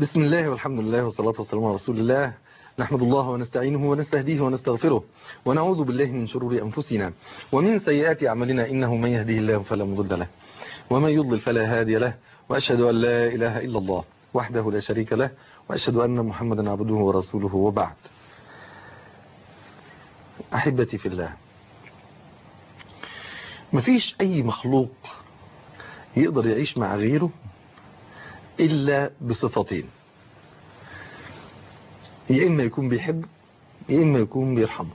بسم الله والحمد لله والصلاة والسلام على رسول الله نحمد الله ونستعينه ونستهديه ونستغفره ونعوذ بالله من شرور أنفسنا ومن سيئات أعمالنا إنه من يهديه الله فلا مضل له ومن يضلل فلا هادي له وأشهد أن لا إله إلا الله وحده لا شريك له وأشهد أن محمدا عبده ورسوله وبعد أحبتي في الله مفيش أي مخلوق يقدر يعيش مع غيره إلا بصفتين يا إما يكون بيحب يا إما يكون بيرحمه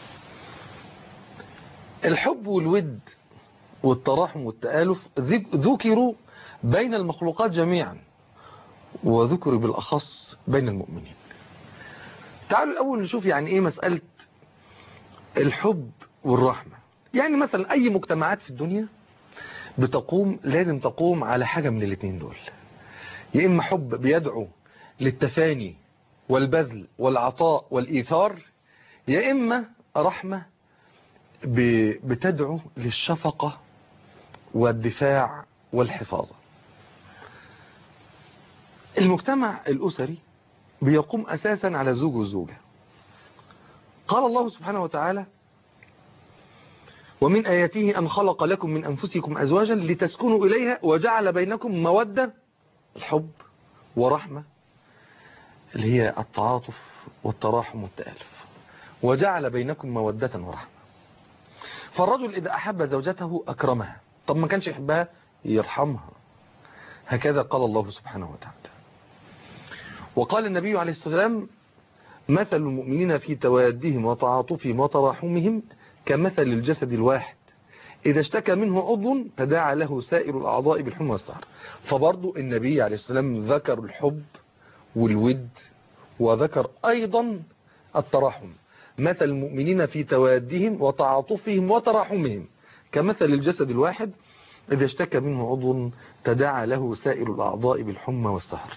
الحب والود والتراحم والتآلف ذكروا بين المخلوقات جميعا وذكروا بالأخص بين المؤمنين تعالوا الأول نشوف يعني إيه مسألة الحب والرحمة يعني مثلا أي مجتمعات في الدنيا بتقوم لازم تقوم على حاجة من الاثنين دول يا إما حب بيدعو للتفاني والبذل والعطاء والإيثار يا إما رحمة بتدعو للشفقة والدفاع والحفاظة المجتمع الأسري بيقوم أساسا على زوج والزوجة قال الله سبحانه وتعالى ومن آياته أن خلق لكم من أنفسكم أزواجا لتسكنوا إليها وجعل بينكم مودة الحب ورحمة اللي هي التعاطف والتراحم والتآلف وجعل بينكم مودة ورحمة فالرجل إذا أحب زوجته أكرمها طب ما كانش يحبها يرحمها هكذا قال الله سبحانه وتعالى وقال النبي عليه السلام مثل المؤمنين في توادهم وتعاطفهم وتراحمهم كمثل الجسد الواحد إذا اشتكى منه عضو تداعى له سائر الأعضاء بالحمى والسهر فبرضو النبي عليه السلام ذكر الحب والود وذكر أيضا التراحم مثل المؤمنين في توادهم وتعاطفهم وتراحمهم كمثل الجسد الواحد إذا اشتكى منه عضو تداعى له سائر الأعضاء بالحمى والسهر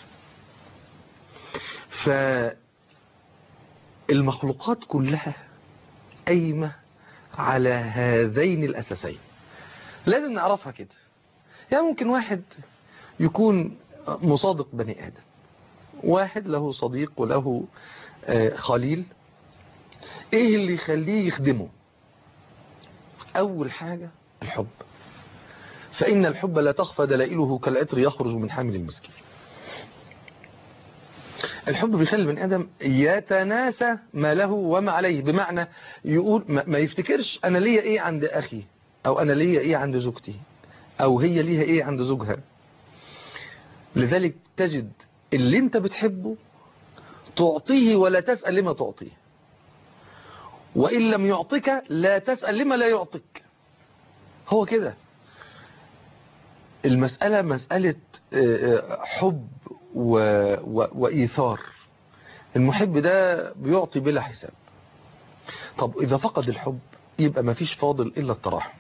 فالمخلوقات كلها قايمة على هذين الأساسين لازم نعرفها كده يعني ممكن واحد يكون مصادق بني آدم واحد له صديق وله خليل ايه اللي يخليه يخدمه اول حاجة الحب فإن الحب لا تخفى دلائله كالعطر يخرج من حامل المسكين الحب بيخلي البني ادم يتناسى ما له وما عليه بمعنى يقول ما يفتكرش انا ليا ايه عند اخي او انا ليا ايه عند زوجتي او هي ليها ايه عند زوجها لذلك تجد اللي انت بتحبه تعطيه ولا تسأل لما تعطيه وإن لم يعطيك لا تسأل لما لا يعطيك هو كده المسألة مسألة حب و... و... وإيثار المحب ده بيعطي بلا حساب طب إذا فقد الحب يبقى ما فيش فاضل إلا التراحم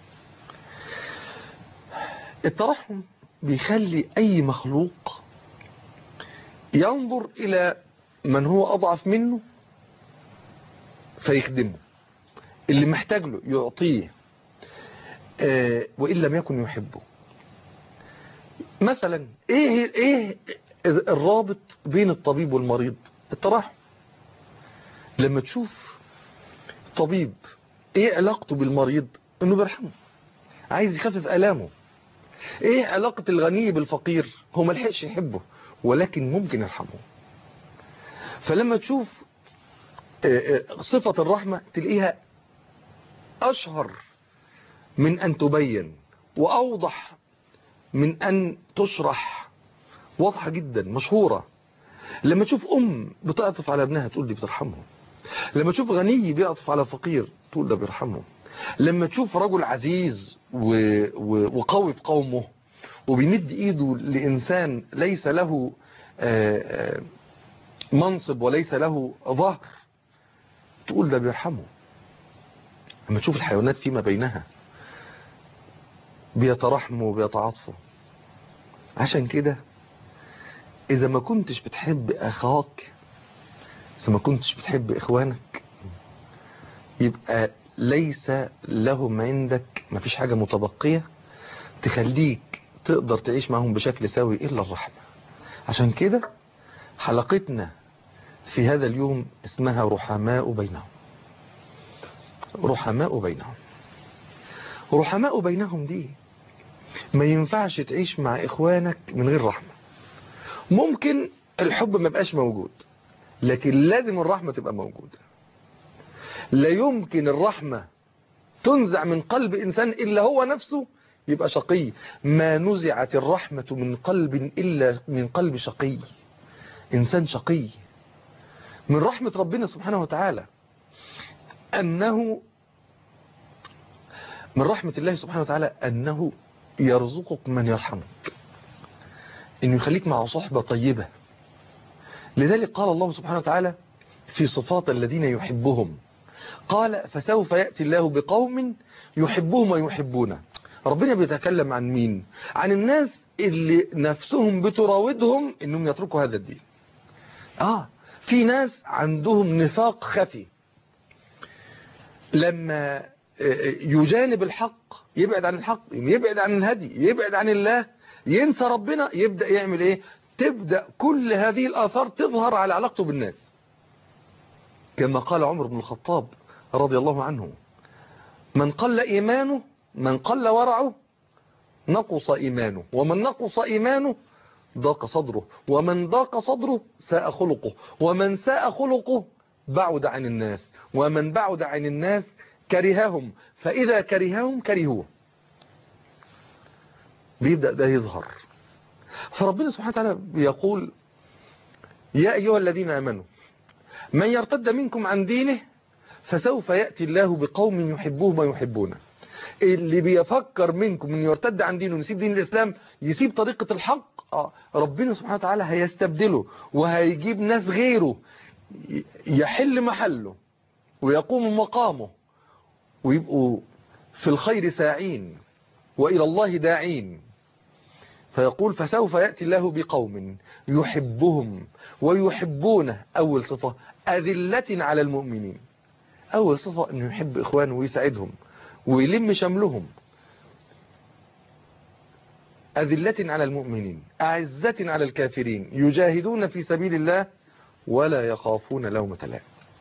التراحم بيخلي أي مخلوق ينظر إلى من هو أضعف منه فيخدمه اللي محتاج له يعطيه وإن لم يكن يحبه مثلا ايه ايه الرابط بين الطبيب والمريض التراحم لما تشوف طبيب ايه علاقته بالمريض انه بيرحمه عايز يخفف الامه ايه علاقة الغني بالفقير هو ملحقش يحبه ولكن ممكن يرحمه فلما تشوف صفة الرحمة تلاقيها اشهر من ان تبين واوضح من أن تشرح واضحة جدا مشهورة لما تشوف أم بتعطف على ابنها تقول دي بترحمه لما تشوف غني بيعطف على فقير تقول ده بيرحمه لما تشوف رجل عزيز و... و... وقوي في قومه وبيمد ايده لإنسان ليس له منصب وليس له ظهر تقول ده بيرحمه لما تشوف الحيوانات فيما بينها بيترحموا وبيتعاطفوا عشان كده إذا ما كنتش بتحب أخاك إذا ما كنتش بتحب إخوانك يبقى ليس لهم عندك ما فيش حاجة متبقية تخليك تقدر تعيش معهم بشكل سوي إلا الرحمة عشان كده حلقتنا في هذا اليوم اسمها رحماء بينهم رحماء بينهم رحماء بينهم دي ما ينفعش تعيش مع إخوانك من غير رحمة ممكن الحب ما بقاش موجود لكن لازم الرحمة تبقى موجودة لا يمكن الرحمة تنزع من قلب إنسان إلا هو نفسه يبقى شقي ما نزعت الرحمة من قلب إلا من قلب شقي إنسان شقي من رحمة ربنا سبحانه وتعالى أنه من رحمة الله سبحانه وتعالى أنه يرزقك من يرحمك أنه يخليك مع صحبة طيبة لذلك قال الله سبحانه وتعالى في صفات الذين يحبهم قال فسوف يأتي الله بقوم يحبهم ويحبونه ربنا بيتكلم عن مين عن الناس اللي نفسهم بتراودهم انهم يتركوا هذا الدين اه في ناس عندهم نفاق خفي لما يجانب الحق يبعد عن الحق يبعد عن الهدي يبعد عن الله ينسى ربنا يبدأ يعمل ايه تبدأ كل هذه الآثار تظهر على علاقته بالناس كما قال عمر بن الخطاب رضي الله عنه من قل إيمانه من قل ورعه نقص إيمانه ومن نقص إيمانه ضاق صدره ومن ضاق صدره ساء خلقه ومن ساء خلقه بعد عن الناس ومن بعد عن الناس كرههم فإذا كرههم كرهوه بيبدأ ده يظهر فربنا سبحانه وتعالى بيقول يا أيها الذين آمنوا من يرتد منكم عن دينه فسوف يأتي الله بقوم يحبوه ويحبونه اللي بيفكر منكم انه يرتد عن دينه يسيب دين الإسلام يسيب طريقة الحق آه ربنا سبحانه وتعالى هيستبدله وهيجيب ناس غيره يحل محله ويقوم مقامه ويبقوا في الخير ساعين وإلى الله داعين فيقول فسوف يأتي الله بقوم يحبهم ويحبونه أول صفة أذلة على المؤمنين أول صفة أنه يحب إخوانه ويساعدهم ويلم شملهم أذلة على المؤمنين أعزة على الكافرين يجاهدون في سبيل الله ولا يخافون لومة لائم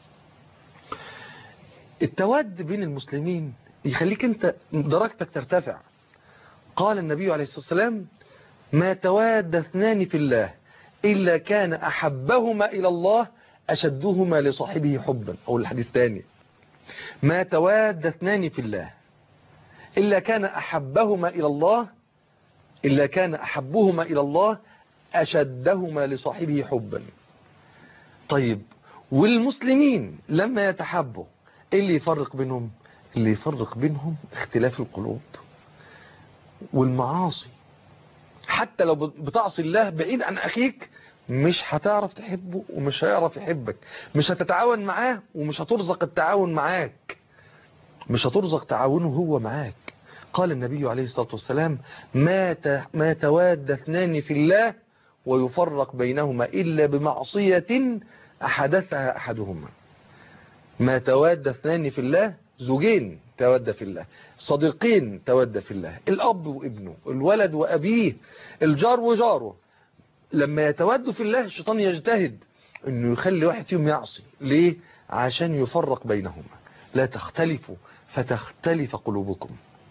التواد بين المسلمين يخليك انت درجتك ترتفع قال النبي عليه الصلاة والسلام ما تواد اثنان في الله إلا كان أحبهما إلى الله أشدهما لصاحبه حبا أو الحديث الثاني ما تواد اثنان في الله إلا كان أحبهما إلى الله إلا كان أحبهما إلى الله أشدهما لصاحبه حبا طيب والمسلمين لما يتحبوا إيه اللي يفرق بينهم اللي يفرق بينهم اختلاف القلوب والمعاصي حتى لو بتعصي الله بعيد عن أخيك مش هتعرف تحبه ومش هيعرف يحبك مش هتتعاون معاه ومش هترزق التعاون معاك مش هترزق تعاونه هو معاك قال النبي عليه الصلاة والسلام ما ما تواد اثنان في الله ويفرق بينهما إلا بمعصية أحدثها أحدهما ما تواد اثنان في الله زوجين تود في الله صديقين تود في الله الأب وابنه الولد وأبيه الجار وجاره لما يتودوا في الله الشيطان يجتهد انه يخلي واحد فيهم يعصي ليه عشان يفرق بينهما لا تختلفوا فتختلف قلوبكم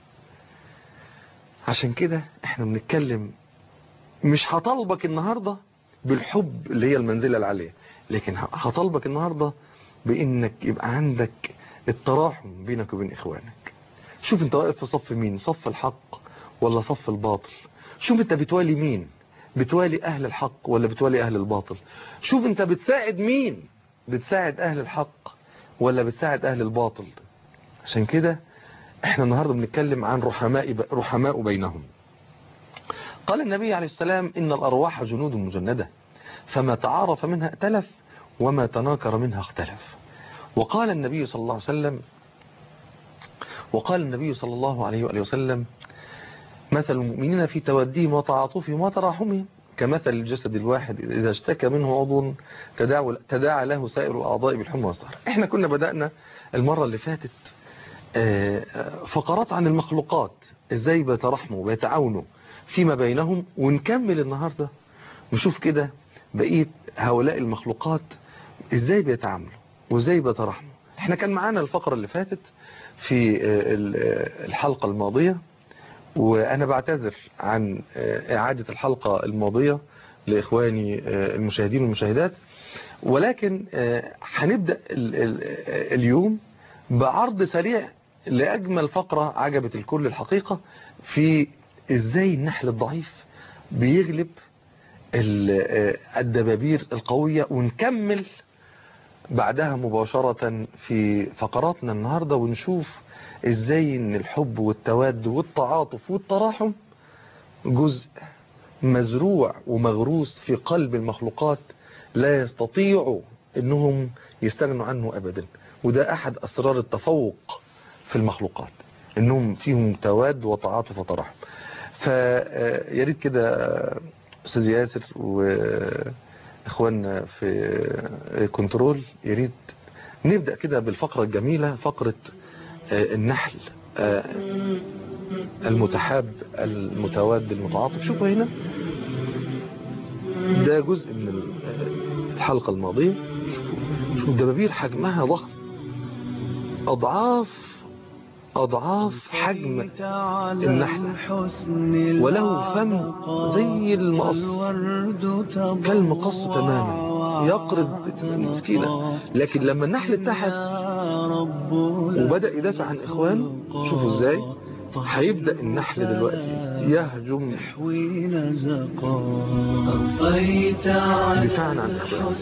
عشان كده احنا بنتكلم مش هطالبك النهاردة بالحب اللي هي المنزلة العالية لكن هطالبك النهاردة بانك يبقى عندك التراحم بينك وبين اخوانك شوف انت واقف في صف مين صف الحق ولا صف الباطل شوف انت بتوالي مين بتوالي اهل الحق ولا بتوالي اهل الباطل شوف انت بتساعد مين بتساعد اهل الحق ولا بتساعد اهل الباطل عشان كده احنا النهاردة بنتكلم عن رحماء رحماء بينهم قال النبي عليه السلام ان الارواح جنود مجندة فما تعارف منها ائتلف وما تناكر منها اختلف وقال النبي صلى الله عليه وسلم وقال النبي صلى الله عليه وآله وسلم مثل المؤمنين في توديهم وتعاطفهم وتراحمهم كمثل الجسد الواحد إذا اشتكى منه عضو تداعى, تداعى له سائر الأعضاء بالحمى والسهر احنا كنا بدأنا المرة اللي فاتت فقرات عن المخلوقات ازاي بيترحموا وبيتعاونوا فيما بينهم ونكمل النهاردة نشوف كده بقية هؤلاء المخلوقات ازاي بيتعاملوا وازاي بيتراحموا احنا كان معانا الفقرة اللي فاتت في الحلقة الماضية وانا بعتذر عن اعادة الحلقة الماضية لاخواني المشاهدين والمشاهدات ولكن هنبدأ اليوم بعرض سريع لأجمل فقرة عجبت الكل الحقيقة في ازاي النحل الضعيف بيغلب الدبابير القوية ونكمل بعدها مباشرة في فقراتنا النهاردة ونشوف ازاي ان الحب والتواد والتعاطف والتراحم جزء مزروع ومغروس في قلب المخلوقات لا يستطيعوا انهم يستغنوا عنه ابدا وده احد اسرار التفوق في المخلوقات انهم فيهم تواد وتعاطف وترحم فيا ريت كده استاذ ياسر واخواننا في كنترول يا ريت نبدا كده بالفقره الجميله فقره النحل المتحاب المتواد المتعاطف شوفوا هنا ده جزء من الحلقة الماضية شوفوا شوفوا الدبابير حجمها ضخم أضعاف أضعاف حجم النحلة وله فم زي المقص كالمقص تماما يقرب المسكينة لكن لما النحل اتحد وبدأ يدافع عن إخوانه شوفوا ازاي هيبدأ النحل دلوقتي يهجم دفاعا عن إخوانه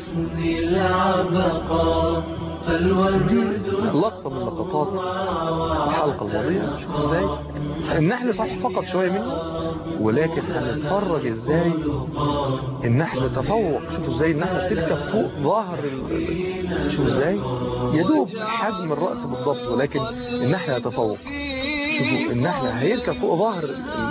دي لقطة من لقطات الحلقة الماضية شوفوا ازاي النحل صح فقط شوية منه ولكن هنتفرج ازاي النحل تفوق شوفوا ازاي النحلة بتركب فوق ظهر ال... شوفوا ازاي يدوب حجم الرأس بالضبط ولكن النحل هيتفوق شوفوا النحلة هيركب فوق ظهر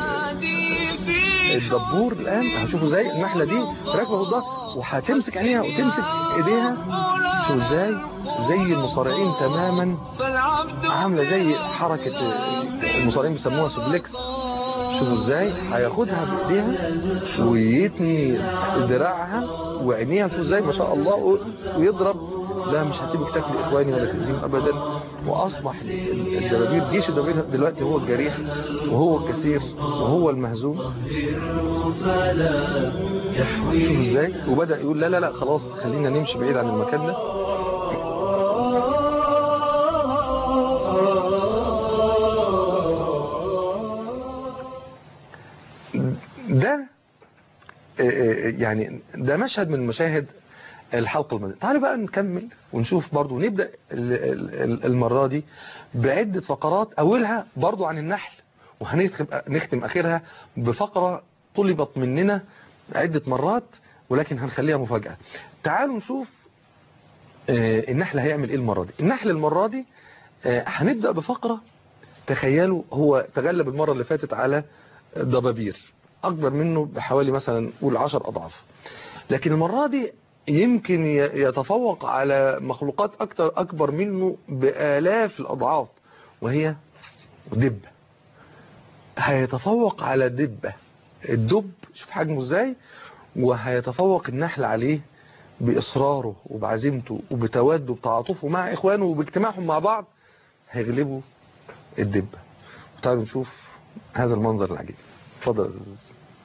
الدبور الآن هشوفوا ازاي النحلة دي راكبة فوق الظهر وهتمسك عينيها وتمسك ايديها شوفوا ازاي زي المصارعين تماما عاملة زي حركة المصارعين بيسموها سوبلكس شوفوا ازاي هياخدها بايديها ويتني دراعها وعينيها شوفوا ازاي ما شاء الله ويضرب لا مش هسيبك تاكل اخواني ولا تأذيهم ابدا واصبح الدبابير جيش الدبابير دلوقتي هو الجريح وهو الكثير وهو المهزوم شوفوا ازاي وبدأ يقول لا لا لا خلاص خلينا نمشي بعيد عن المكان ده ده يعني ده مشهد من مشاهد الحلقة الماضية تعالوا بقى نكمل ونشوف برضو نبدأ المرة دي بعدة فقرات أولها برضو عن النحل وهنختم أخيرها بفقرة طلبت مننا عدة مرات ولكن هنخليها مفاجأة تعالوا نشوف النحل هيعمل ايه المرة دي النحل المرة دي هنبدأ بفقرة تخيلوا هو تغلب المرة اللي فاتت على ضبابير أكبر منه بحوالي مثلا قول عشر أضعاف لكن المرة دي يمكن يتفوق على مخلوقات أكتر أكبر منه بآلاف الأضعاف وهي دبة هيتفوق على دبة الدب شوف حجمه ازاي وهيتفوق النحل عليه بإصراره وبعزيمته وبتواده وبتعاطفه مع إخوانه وباجتماعهم مع بعض هيغلبوا الدبة تعالوا نشوف هذا المنظر العجيب اتفضل يا أستاذ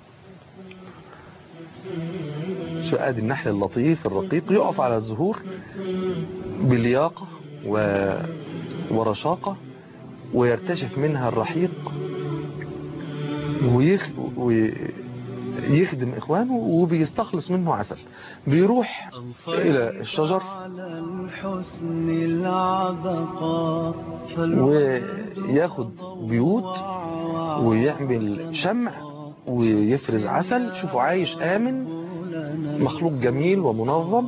شو ادي النحل اللطيف الرقيق يقف على الزهور بلياقة و... ورشاقة ويرتشف منها الرحيق ويخ... ويخدم إخوانه وبيستخلص منه عسل بيروح إلى الشجر وياخد بيوت ويعمل شمع ويفرز عسل شوفوا عايش آمن مخلوق جميل ومنظم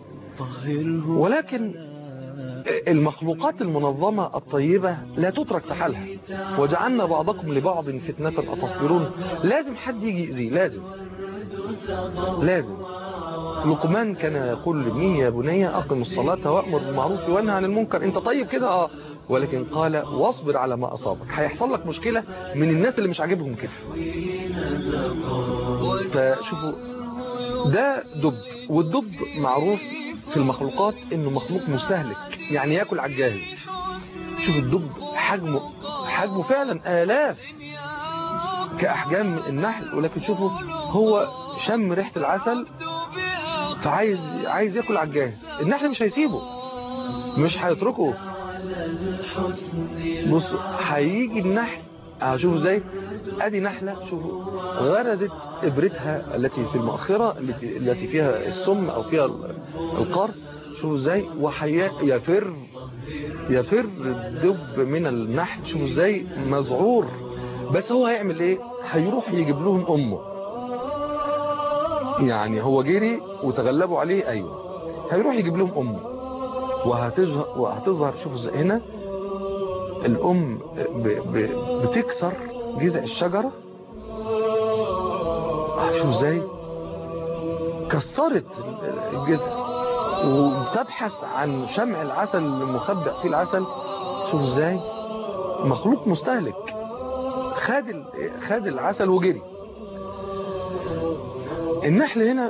ولكن المخلوقات المنظمة الطيبة لا تترك في حالها وجعلنا بعضكم لبعض فتنة أتصبرون لازم حد يجي يأذيه لازم لازم لقمان كان يقول لابنه يا بني أقم الصلاة وأمر بالمعروف وانهى عن المنكر انت طيب كده اه ولكن قال واصبر على ما أصابك هيحصل لك مشكلة من الناس اللي مش عاجبهم كده فشوفوا ده دب والدب معروف في المخلوقات انه مخلوق مستهلك يعني ياكل على الجاهز شوف الدب حجمه حجمه فعلا آلاف كأحجام النحل ولكن شوفوا هو شم ريحة العسل فعايز عايز ياكل على الجاهز النحل مش هيسيبه مش هيتركه بصوا هيجي النحل شوفوا ازاي ادي نحلة شوفوا غرزت ابرتها التي في المؤخرة التي التي فيها السم او فيها القرص شوفوا ازاي ويفر يفر الدب من النحل شوفوا ازاي مذعور بس هو هيعمل ايه هيروح يجيب لهم امه يعني هو جري وتغلبوا عليه ايوه هيروح يجيب لهم امه وهتظهر وهتظهر شوفوا ازاي هنا الام ب... ب... بتكسر جذع الشجره شوفوا ازاي كسرت الجذع وبتبحث عن شمع العسل المخبأ فيه العسل شوفوا ازاي مخلوق مستهلك خد خد العسل وجري النحل هنا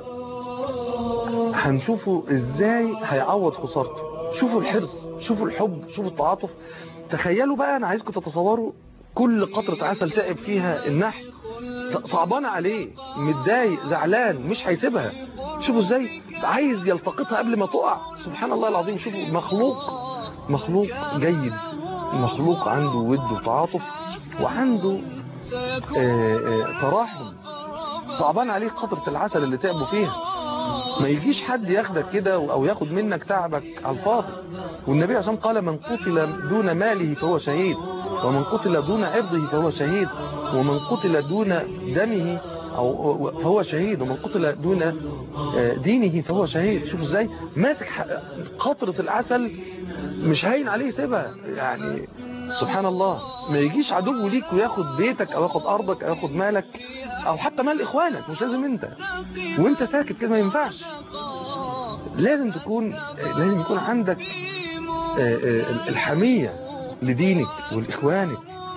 هنشوفه ازاي هيعوض خسارته شوفوا الحرص شوفوا الحب شوفوا التعاطف تخيلوا بقى انا عايزكم تتصوروا كل قطرة عسل تعب فيها النحل صعبان عليه متضايق زعلان مش هيسيبها شوفوا ازاي عايز يلتقطها قبل ما تقع سبحان الله العظيم شوفوا مخلوق مخلوق جيد مخلوق عنده ود وتعاطف وعنده آآ آآ تراحم صعبان عليه قطرة العسل اللي تعبوا فيها ما يجيش حد ياخدك كده او ياخد منك تعبك على الفاضي والنبي عشان قال من قتل دون ماله فهو شهيد ومن قتل دون عرضه فهو شهيد ومن قتل دون دمه أو فهو شهيد ومن قتل دون دينه فهو شهيد شوفوا ازاي ماسك قطرة العسل مش هين عليه سيبها يعني سبحان الله ما يجيش عدو ليك وياخد بيتك او ياخد ارضك او ياخد مالك او حتى مال اخوانك مش لازم انت وانت ساكت كده ما ينفعش لازم تكون لازم يكون عندك الحمية لدينك ولاخوانك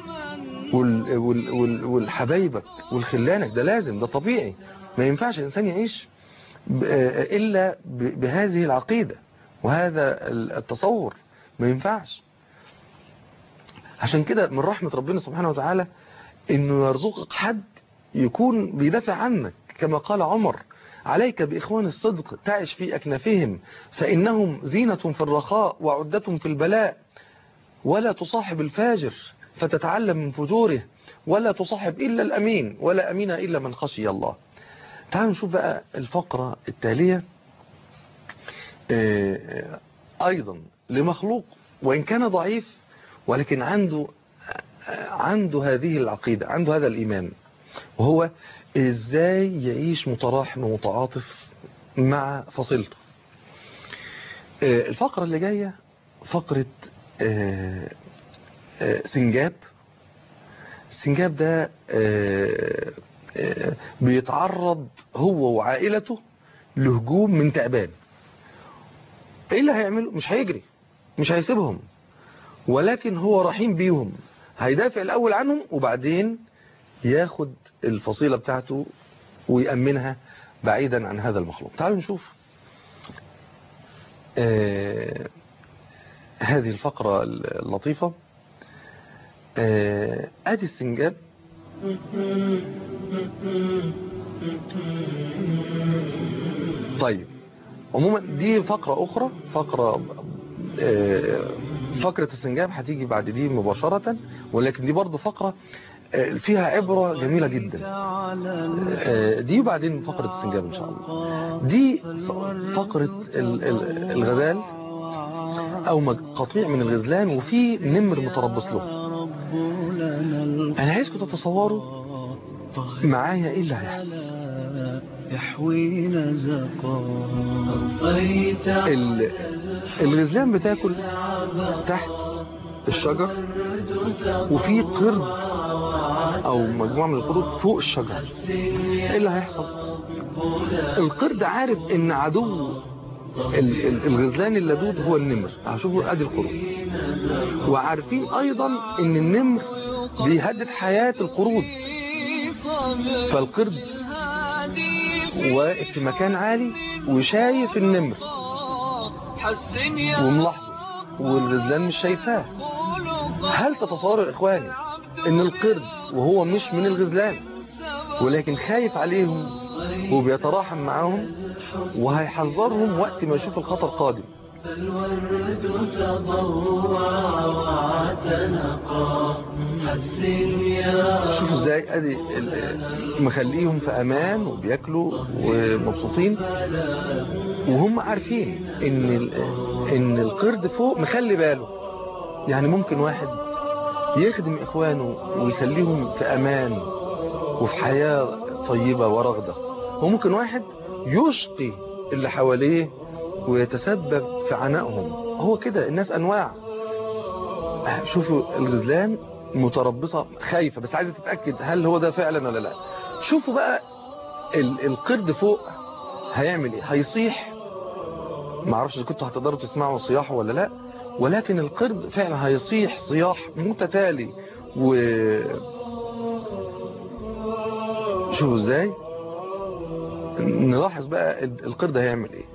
والحبايبك والخلانك ده لازم ده طبيعي ما ينفعش الانسان يعيش الا بهذه العقيدة وهذا التصور ما ينفعش عشان كده من رحمة ربنا سبحانه وتعالى انه يرزقك حد يكون بيدافع عنك كما قال عمر عليك بإخوان الصدق تعش في أكنافهم فإنهم زينة في الرخاء وعدة في البلاء ولا تصاحب الفاجر فتتعلم من فجوره ولا تصاحب إلا الأمين ولا أمين إلا من خشي الله تعالوا نشوف بقى الفقرة التالية أيضا لمخلوق وإن كان ضعيف ولكن عنده عنده هذه العقيدة عنده هذا الإيمان وهو إزاي يعيش متراحم ومتعاطف مع فصيلته الفقرة اللي جاية فقرة سنجاب السنجاب ده بيتعرض هو وعائلته لهجوم من تعبان ايه اللي هيعمله مش هيجري مش هيسيبهم ولكن هو رحيم بيهم هيدافع الاول عنهم وبعدين ياخد الفصيلة بتاعته ويأمنها بعيدا عن هذا المخلوق تعالوا نشوف آه هذه الفقرة اللطيفة آه ادي السنجاب طيب عموما دي فقرة اخرى فقرة آه فقرة السنجاب هتيجي بعد دي مباشرة ولكن دي برضو فقرة فيها عبرة جميلة جدا دي وبعدين فقرة السنجاب ان شاء الله دي فقرة الغزال او قطيع من الغزلان وفي نمر متربص له انا عايزكم تتصوروا معايا ايه اللي هيحصل يحوينا الغزلان بتاكل تحت الشجر وفي قرد او مجموعة من القرود فوق الشجر ايه اللي هيحصل القرد عارف ان عدو الغزلان اللدود هو النمر هشوفوا ادي القرود وعارفين ايضا ان النمر بيهدد حياة القرود فالقرد واقف في مكان عالي وشايف النمر حسن يا وملاحظه والغزلان مش شايفاه هل تتصوروا يا إخواني إن القرد وهو مش من الغزلان ولكن خايف عليهم وبيتراحم معاهم وهيحذرهم وقت ما يشوف الخطر قادم فالورد تضوع واعتنقا حسن يا شوفوا ازاي ادي ال- مخليهم في امان وبياكلوا ومبسوطين وهم عارفين ان ال- ان القرد فوق مخلي باله يعني ممكن واحد يخدم اخوانه ويخليهم في امان وفي حياة طيبة ورغدة وممكن واحد يشقي اللي حواليه ويتسبب في عنائهم هو كده الناس انواع شوفوا الغزلان متربصة خايفة بس عايزة تتأكد هل هو ده فعلا ولا لا شوفوا بقى ال- القرد فوق هيعمل ايه هيصيح معرفش اذا كنتوا هتقدروا تسمعوا صياحه ولا لا ولكن القرد فعلا هيصيح صياح متتالي و شوفوا ازاي نلاحظ بقى ال- القرد هيعمل ايه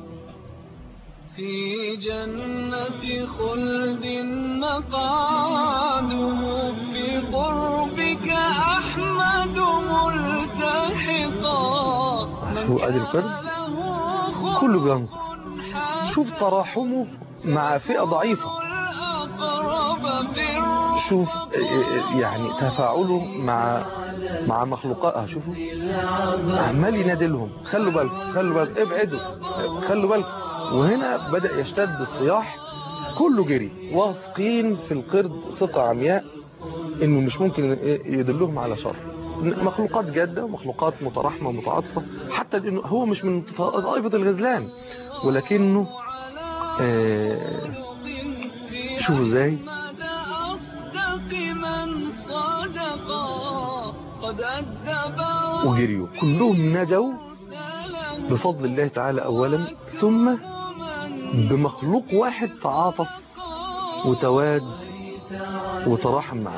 في جنة خلد مقعده في قربك أحمد ملتحقا شو ادي القرد كله بينظر شوف تراحمه مع فئة ضعيفة الأقرب في شوف يعني تفاعله مع مع مخلوقاتها شوفوا عمال ينادي لهم خلوا بالكم خلوا بالكم ابعدوا خلوا بالكم وهنا بدأ يشتد الصياح كله جري واثقين في القرد ثقة عمياء انه مش ممكن يدلهم على شر مخلوقات جادة ومخلوقات متراحمة ومتعاطفة حتى لانه هو مش من طائفة الغزلان ولكنه آه شوفوا ازاي مدى أصدق من صدقا قد أدب وجريوا كلهم نجوا بفضل الله تعالى اولا ثم بمخلوق واحد تعاطف وتواد وتراحم معه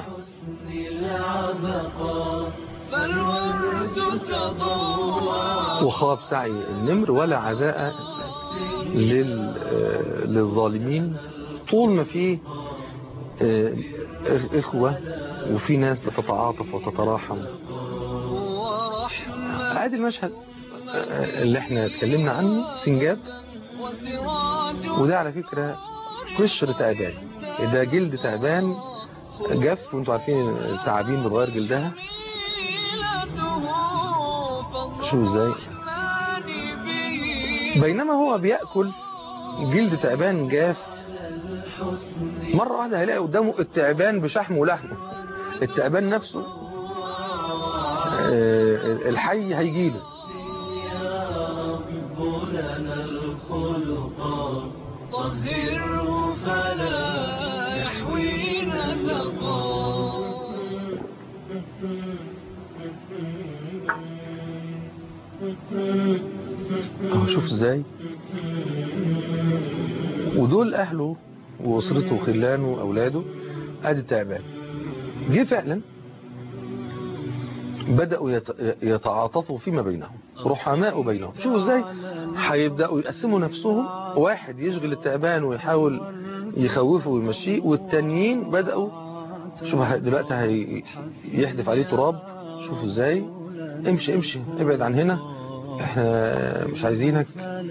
فالورد تضوع وخاب سعي النمر ولا عزاء لل... آه، للظالمين طول ما في آه، إخ- إخوة وفي ناس بتتعاطف وتتراحم ورحمة ادي المشهد آه، اللي احنا اتكلمنا عنه سنجاب وسراج وده على فكرة قشر تعبان ده جلد تعبان جف وانتوا عارفين الثعابين بتغير جلدها شوفوا ازاي بينما هو بيأكل جلد تعبان جاف مرة واحدة هيلاقي قدامه التعبان بشحمه ولحمه التعبان نفسه آه، الحي هيجيله طهره فلا يحوي نزقا اهو شوف ازاي ودول اهله واسرته وخلانه واولاده ادي تعبان جه فعلا بدأوا يت- يتعاطفوا فيما بينهم رحماء بينهم شوفوا ازاي هيبدأوا يقسموا نفسهم واحد يشغل التعبان ويحاول يخوفه ويمشيه والتانيين بدأوا شوف هي- دلوقتي هي- يحدف عليه تراب شوفوا ازاي امشي امشي ابعد عن هنا احنا مش عايزينك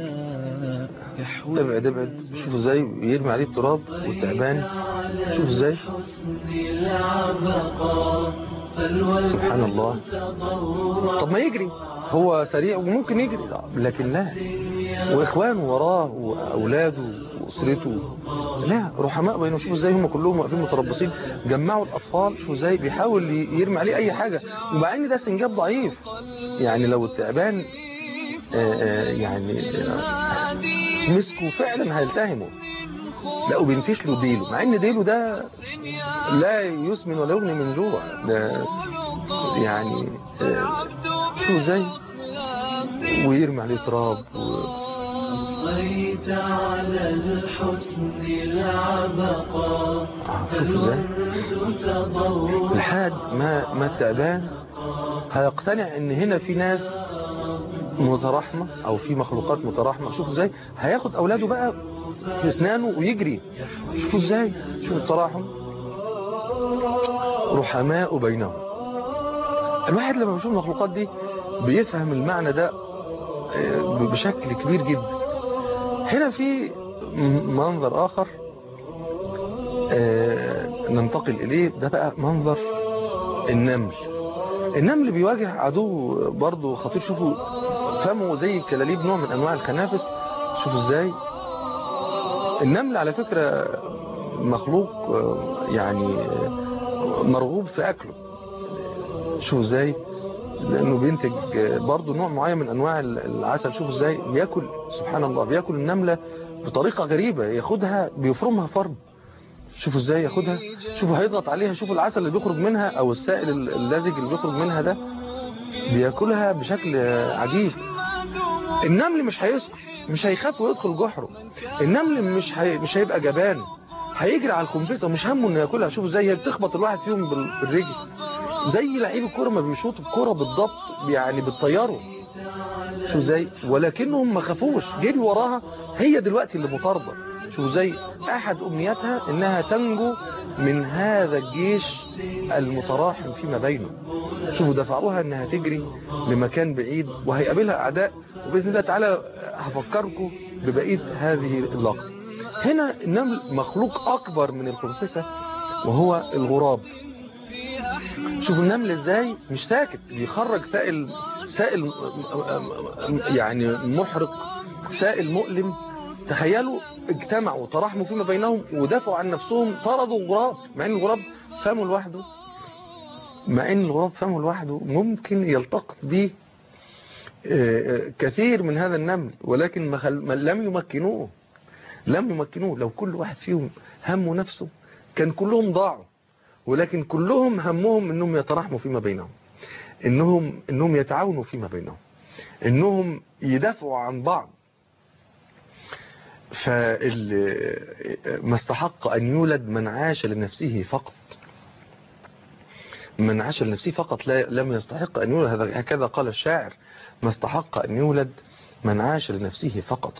ابعد ابعد شوفوا ازاي يرمي عليه التراب والتعبان شوفوا ازاي سبحان الله طب ما يجري هو سريع وممكن يجري لكن لا واخوانه وراه واولاده واسرته لا رحماء بينهم شوفوا ازاي هم كلهم واقفين متربصين جمعوا الاطفال شوفوا ازاي بيحاول يرمي عليه اي حاجه ومع ان ده سنجاب ضعيف يعني لو التعبان آه، آه، يعني آه، مسكه فعلا هيلتهمه لا وبينفش له ديله مع ان ديله ده لا يسمن ولا يغني من جوع ده يعني آه، شو ازاي ويرمي عليه تراب و... طيت على الحسن العبقا آه، شوفوا ازاي لحد ما ما التعبان هيقتنع ان هنا في ناس متراحمة او في مخلوقات متراحمة شوف ازاي هياخد اولاده بقى في اسنانه ويجري شوفوا ازاي شوفوا التراحم رحماء بينهم الواحد لما بيشوف المخلوقات دي بيفهم المعنى ده آه، بشكل كبير جدا هنا في م- منظر اخر آه، ننتقل اليه ده بقى منظر النمل النمل بيواجه عدو برضه خطير شوفوا فمه زي الكلاليب نوع من انواع الخنافس شوفوا ازاي النمل على فكرة مخلوق آه، يعني آه، مرغوب في اكله شوفوا ازاي لانه بينتج آه، برضه نوع معين من انواع ال- العسل شوفوا ازاي بياكل سبحان الله بياكل النملة بطريقة غريبة ياخدها بيفرمها فرم شوفوا ازاي ياخدها شوفوا هيضغط عليها شوفوا العسل اللي بيخرج منها او السائل ال- اللزج اللي بيخرج منها ده بياكلها بشكل آه، عجيب النمل مش هيسكت مش هيخاف ويدخل جحره النمل مش هي... مش هيبقى جبان هيجري على الخنفسه ومش همه انه ياكلها شوفوا ازاي هي بتخبط الواحد فيهم بال- بالرجل زي لعيب الكوره ما بيشوط الكوره بالضبط يعني بتطيره شوفوا ازاي ولكنهم ما خافوش جري وراها هي دلوقتي اللي مطارده شوفوا ازاي احد امنياتها انها تنجو من هذا الجيش المتراحم فيما بينه شوفوا دفعوها انها تجري لمكان بعيد وهيقابلها اعداء وباذن الله تعالى هفكركم ببقيه هذه اللقطه هنا النمل مخلوق اكبر من الخنفسه وهو الغراب شوفوا النمل ازاي مش ساكت بيخرج سائل سائل يعني محرق سائل مؤلم تخيلوا اجتمعوا وتراحموا فيما بينهم ودافعوا عن نفسهم طردوا الغراب مع ان الغراب فمه لوحده مع ان الغراب فمه لوحده ممكن يلتقط به آه، آه، كثير من هذا النمل ولكن ما خل... ما لم يمكنوه لم يمكنوه لو كل واحد فيهم همه نفسه كان كلهم ضاعوا ولكن كلهم همهم انهم يتراحموا فيما بينهم انهم انهم يتعاونوا فيما بينهم انهم يدافعوا عن بعض فما استحق ان يولد من عاش لنفسه فقط من عاش لنفسه فقط لا لم يستحق ان يولد هذا هكذا قال الشاعر ما استحق ان يولد من عاش لنفسه فقط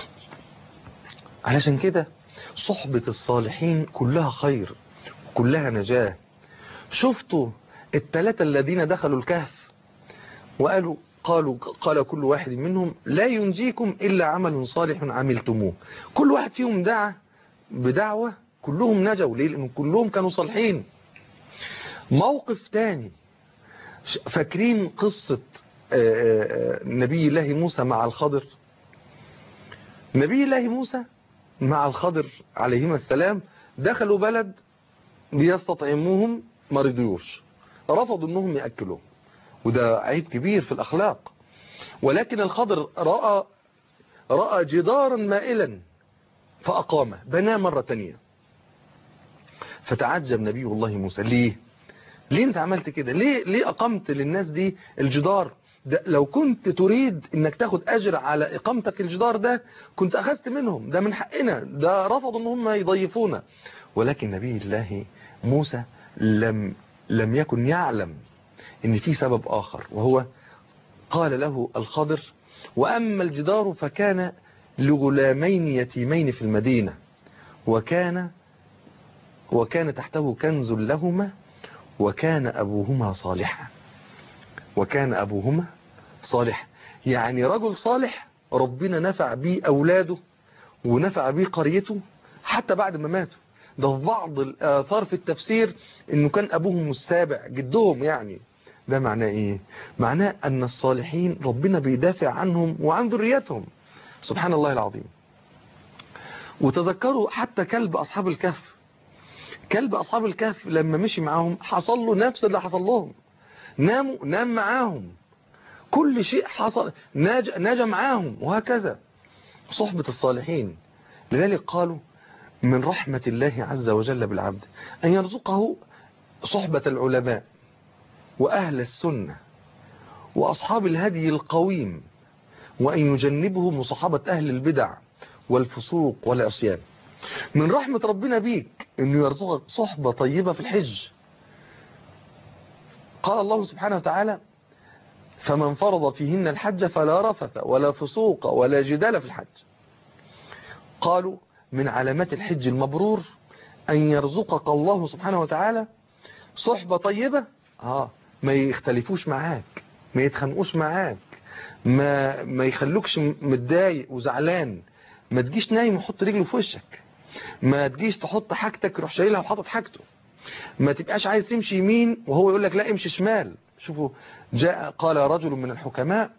علشان كده صحبة الصالحين كلها خير كلها نجاة شفتوا الثلاثة الذين دخلوا الكهف وقالوا قالوا قال كل واحد منهم لا ينجيكم إلا عمل صالح عملتموه كل واحد فيهم دعا بدعوة كلهم نجوا ليه لأن كلهم كانوا صالحين موقف تاني ش- فاكرين قصة آه، آه، نبي الله موسى مع الخضر نبي الله موسى مع الخضر عليهما السلام دخلوا بلد بيستطعموهم ما رضيوش رفضوا انهم ياكلوهم وده عيب كبير في الاخلاق ولكن الخضر راى راى جدارا مائلا فاقامه بناه مره تانية فتعجب نبي الله موسى ليه ليه انت عملت كده ليه ليه اقمت للناس دي الجدار ده لو كنت تريد انك تاخد اجر على اقامتك الجدار ده كنت اخذت منهم ده من حقنا ده رفضوا ان هم يضيفونا ولكن نبي الله موسى لم لم يكن يعلم ان في سبب اخر وهو قال له الخضر واما الجدار فكان لغلامين يتيمين في المدينة وكان وكان تحته كنز لهما وكان ابوهما صالحا وكان ابوهما صالح يعني رجل صالح ربنا نفع بيه اولاده ونفع بيه قريته حتى بعد ما ماتوا ده في بعض الآثار في التفسير انه كان ابوهم السابع جدهم يعني ده معناه ايه معناه ان الصالحين ربنا بيدافع عنهم وعن ذريتهم سبحان الله العظيم وتذكروا حتى كلب اصحاب الكهف كلب اصحاب الكهف لما مشي معاهم حصل له نفس اللي حصل لهم ناموا نام معاهم كل شيء حصل ناج, ناجى معاهم وهكذا صحبة الصالحين لذلك قالوا من رحمة الله عز وجل بالعبد أن يرزقه صحبة العلماء وأهل السنة وأصحاب الهدي القويم وأن يجنبه مصاحبة أهل البدع والفسوق والعصيان من رحمة ربنا بيك أنه يرزقك صحبة طيبة في الحج قال الله سبحانه وتعالى فمن فرض فيهن الحج فلا رفث ولا فسوق ولا جدال في الحج قالوا من علامات الحج المبرور أن يرزقك الله سبحانه وتعالى صحبة طيبة آه ما يختلفوش معاك ما يتخانقوش معاك ما ما يخلوكش متضايق وزعلان ما تجيش نايم وحط رجله في وشك ما تجيش تحط حاجتك يروح شايلها وحاطط حاجته ما تبقاش عايز تمشي يمين وهو يقول لك لا امشي شمال شوفوا جاء قال رجل من الحكماء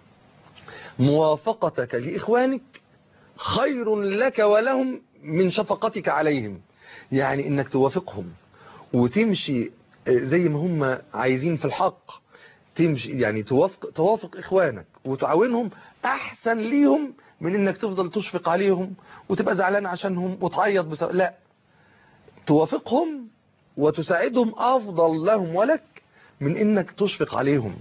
موافقتك لإخوانك خير لك ولهم من شفقتك عليهم يعني انك توافقهم وتمشي زي ما هم عايزين في الحق تمشي يعني توافق, توافق اخوانك وتعاونهم احسن ليهم من انك تفضل تشفق عليهم وتبقى زعلان عشانهم وتعيط بسبب لا توافقهم وتساعدهم افضل لهم ولك من انك تشفق عليهم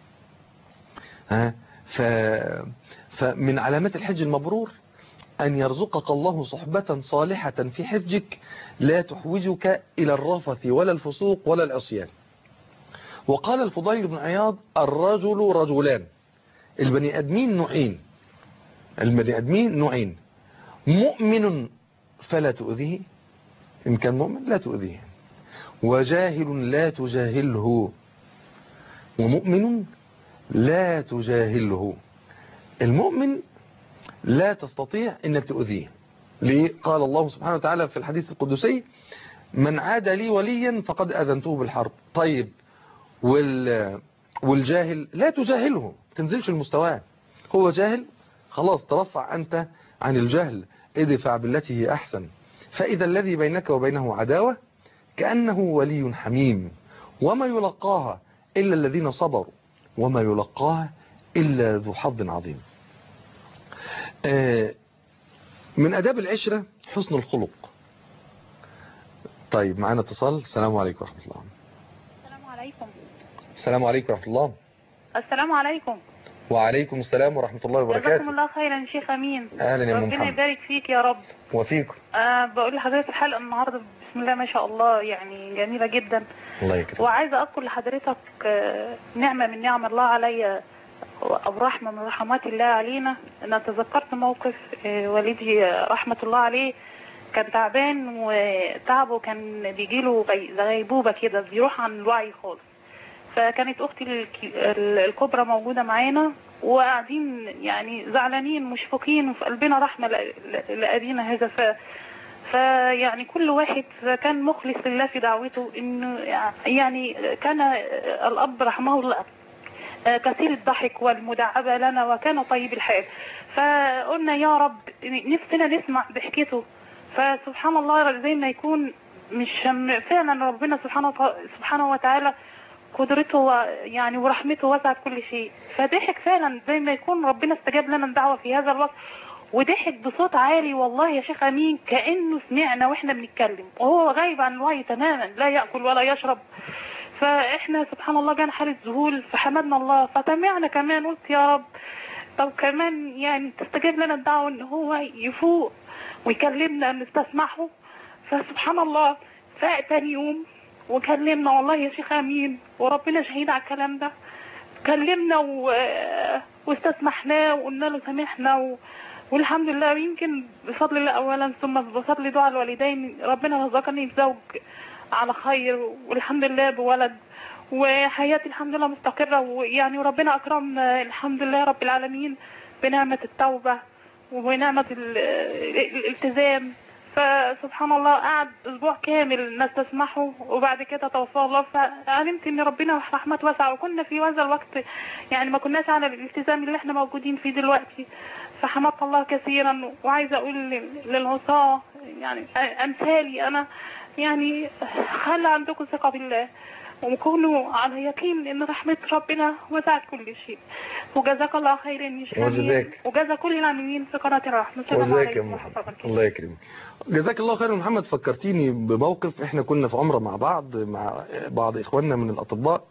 ها ف... فمن علامات الحج المبرور أن يرزقك الله صحبة صالحة في حجك لا تحوجك إلى الرفث ولا الفسوق ولا العصيان وقال الفضيل بن عياض الرجل رجلان البني أدمين نوعين البني أدمين نوعين مؤمن فلا تؤذيه إن كان مؤمن لا تؤذيه وجاهل لا تجاهله ومؤمن لا تجاهله المؤمن لا تستطيع انك تؤذيه ليه قال الله سبحانه وتعالى في الحديث القدسي من عاد لي وليا فقد اذنته بالحرب طيب وال والجاهل لا تجاهله ما تنزلش المستوى هو جاهل خلاص ترفع انت عن الجهل ادفع بالتي هي احسن فاذا الذي بينك وبينه عداوه كانه ولي حميم وما يلقاها الا الذين صبروا وما يلقاها الا ذو حظ عظيم من أداب العشرة حسن الخلق طيب معنا اتصال السلام عليكم ورحمة الله السلام عليكم السلام عليكم ورحمة الله السلام عليكم وعليكم السلام ورحمة الله جزاكم وبركاته الله خيرا شيخ امين أهلا يا أم ربنا محمد يبارك فيك يا رب وفيكم أه بقول لحضرتك الحلقه النهارده بسم الله ما شاء الله يعني جميله جدا الله يكرمك وعايزه اذكر لحضرتك آه، نعمه من نعم الله عليا او رحمه من رحمات الله علينا انا تذكرت موقف آه، والدي آه، رحمه الله عليه كان تعبان وتعبه كان بيجيله غي- زي غيبوبه كده بيروح عن الوعي خالص فكانت اختي الك- ال- الكبرى موجوده معانا وقاعدين يعني زعلانين مشفقين وفي قلبنا رحمه ل- ل- لابينا هذا ف فيعني كل واحد كان مخلص لله في دعوته انه يعني كان الاب رحمه الله كثير الضحك والمداعبة لنا وكان طيب الحال فقلنا يا رب نفسنا نسمع ضحكته فسبحان الله زي ما يكون مش فعلا ربنا سبحانه وت- سبحانه وتعالى قدرته و- يعني ورحمته وسعت كل شيء فضحك فعلا زي ما يكون ربنا استجاب لنا الدعوة في هذا الوقت وضحك بصوت عالي والله يا شيخ امين كانه سمعنا واحنا بنتكلم وهو غايب عن الوعي تماما لا ياكل ولا يشرب فاحنا سبحان الله جانا حاله ذهول فحمدنا الله فسمعنا كمان قلت يا رب طب كمان يعني تستجيب لنا الدعوه ان هو يفوق ويكلمنا نستسمحه فسبحان الله فاق تاني يوم وكلمنا والله يا شيخ امين وربنا شهيد على الكلام ده كلمنا و... واستسمحناه وقلنا له سامحنا و... والحمد لله يمكن بفضل الله اولا ثم بفضل دعاء الوالدين ربنا رزقني بزوج على خير والحمد لله بولد وحياتي الحمد لله مستقرة ويعني وربنا أكرمنا الحمد لله رب العالمين بنعمة التوبة ونعمة ال- ال- الالتزام فسبحان الله قعد أسبوع كامل نستسمحه وبعد كده توفاه الله فعلمت إن ربنا رحمته واسعة وكنا في هذا الوقت يعني ما كناش على الالتزام اللي احنا موجودين فيه دلوقتي فحمدت الله كثيرا وعايزة أقول لل- للعصاة يعني أمثالي أنا يعني خلى عندكم ثقة بالله وكونوا على يقين ان رحمة ربنا وسعت كل شيء وجزاك الله خيرا يا شيخ أمين. وجزاك. وجزا كل العاملين في قناة الرحمة السلام وزاك يا عليكم أم ورحمة الله محمد وبركاته. الله يكرمك جزاك الله خير يا محمد فكرتيني بموقف احنا كنا في عمرة مع بعض مع بعض اخواننا من الاطباء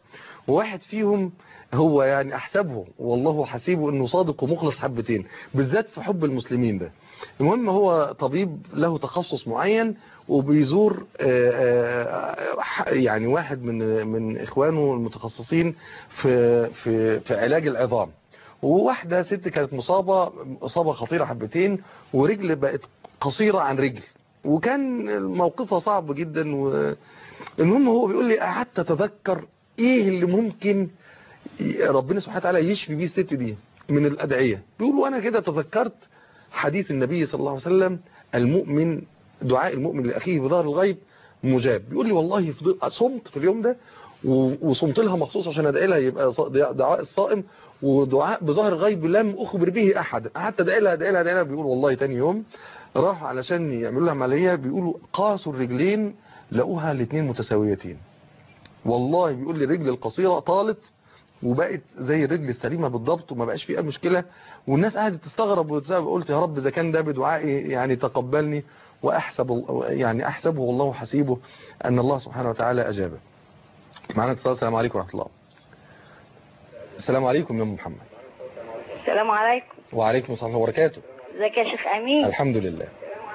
وواحد فيهم هو يعني احسبه والله حسيبه انه صادق ومخلص حبتين بالذات في حب المسلمين ده المهم هو طبيب له تخصص معين وبيزور آه، آه، ح- يعني واحد من من اخوانه المتخصصين في في في علاج العظام وواحده ست كانت مصابه اصابه خطيره حبتين ورجل بقت قصيره عن رجل وكان موقفها صعب جدا والمهم هو بيقول لي قعدت اتذكر ايه اللي ممكن ربنا سبحانه وتعالى يشفي بيه الست دي من الادعيه بيقول وانا كده تذكرت حديث النبي صلى الله عليه وسلم المؤمن دعاء المؤمن لاخيه بظهر الغيب مجاب بيقول لي والله فضل- صمت في اليوم ده و- وصمت لها مخصوص عشان ادعي لها يبقى ص- دعاء الصائم ودعاء بظهر غيب لم اخبر به احد قعدت ادعي لها ادعي لها ادعي لها بيقول والله تاني يوم راحوا علشان يعملوا لها عمليه بيقولوا قاسوا الرجلين لقوها الاثنين متساويتين والله بيقول لي الرجل القصيره طالت وبقت زي الرجل السليمه بالضبط وما بقاش فيها مشكله والناس قعدت تستغرب وتسأل قلت يا رب اذا كان ده بدعائي يعني تقبلني واحسب يعني احسبه والله حسيبه ان الله سبحانه وتعالى اجابه معنا اتصال السلام عليكم ورحمه الله السلام عليكم يا أم محمد السلام عليكم وعليكم السلام وبركاته ازيك يا شيخ امين الحمد لله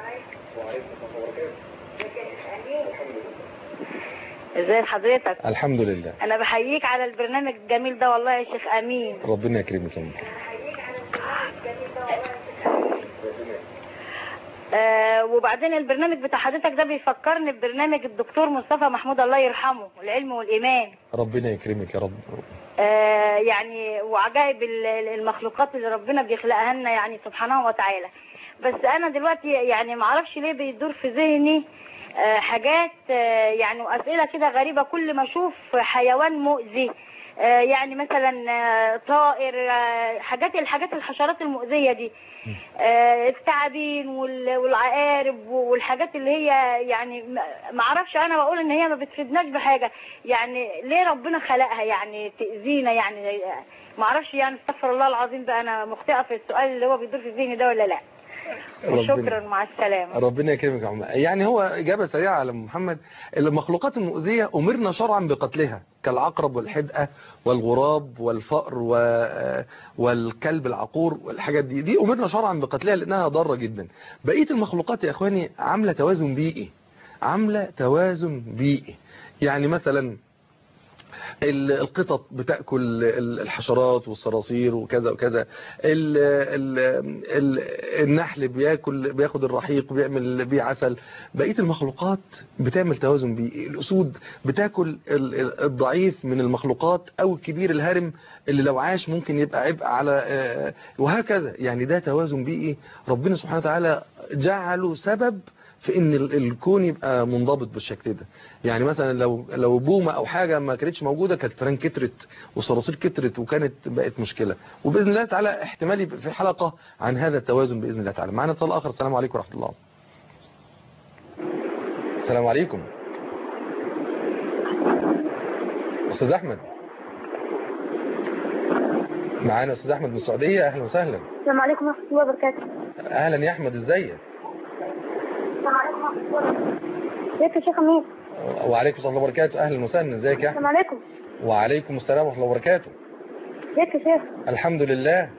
ازي حضرتك الحمد لله انا بحييك على البرنامج الجميل ده والله يا شيخ امين ربنا يكرمك يا أم. آه وبعدين البرنامج بتاع حضرتك ده بيفكرني ببرنامج الدكتور مصطفى محمود الله يرحمه العلم والايمان ربنا يكرمك يا رب آه يعني وعجائب ال- ال- المخلوقات اللي ربنا بيخلقها لنا يعني سبحانه وتعالى بس انا دلوقتي يعني ما اعرفش ليه بيدور في ذهني آه حاجات آه يعني واسئله كده غريبه كل ما اشوف حيوان مؤذي آه يعني مثلا آه طائر آه حاجات الحاجات الحشرات المؤذيه دي آه التعابين وال- والعقارب والحاجات اللي هي يعني ما- ما اعرفش انا بقول ان هي ما بتفيدناش بحاجه يعني ليه ربنا خلقها يعني تاذينا يعني ما اعرفش يعني استغفر الله العظيم بقى انا مخطئه في السؤال اللي هو بيدور في ذهني ده ولا لا وشكرا مع السلامه ربنا يكرمك يا عم يعني هو إجابة سريعة على محمد المخلوقات المؤذية أمرنا شرعا بقتلها كالعقرب والحدقة والغراب والفأر و- والكلب العقور والحاجات دي دي أمرنا شرعا بقتلها لأنها ضارة جدا بقية المخلوقات يا إخواني عاملة توازن بيئي عاملة توازن بيئي يعني مثلا ال- القطط بتاكل ال- الحشرات والصراصير وكذا وكذا ال ال ال النحل بياكل بياخد الرحيق بيعمل بيه عسل بقيه المخلوقات بتعمل توازن بيئي الاسود بتاكل ال- ال- الضعيف من المخلوقات او الكبير الهرم اللي لو عاش ممكن يبقى عبء على آه، وهكذا يعني ده توازن بيئي ربنا سبحانه وتعالى جعله سبب في ان ال- الكون يبقى منضبط بالشكل ده يعني مثلا لو لو بومه او حاجه ما كانتش موجوده كانت الفئران كترت والصراصير كترت وكانت بقت مشكله وباذن الله تعالى احتمال يبقى في حلقه عن هذا التوازن باذن الله تعالى معنا اتصال اخر السلام عليكم ورحمه الله السلام عليكم استاذ احمد معانا استاذ احمد من السعوديه اهلا وسهلا السلام عليكم ورحمة الله وبركاته اهلا يا احمد ازيك السلام عليكم ورحمة الله وبركاته ازيك يا شيخ أمين وعليكم السلام ورحمه الله وبركاته اهلا وسهلا ازيك يا احمد السلام عليكم وعليكم السلام ورحمه الله وبركاته ازيك يا شيخ الحمد لله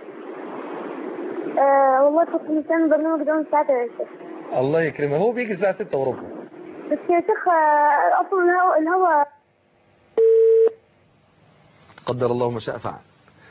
آه والله كنت مستني البرنامج ده من ساعة يا شيخ الله يكرمه هو بيجي الساعه 6 وربع بس يا شيخ آه أصلا الهوا الهوا قدر الله ما شاء فعل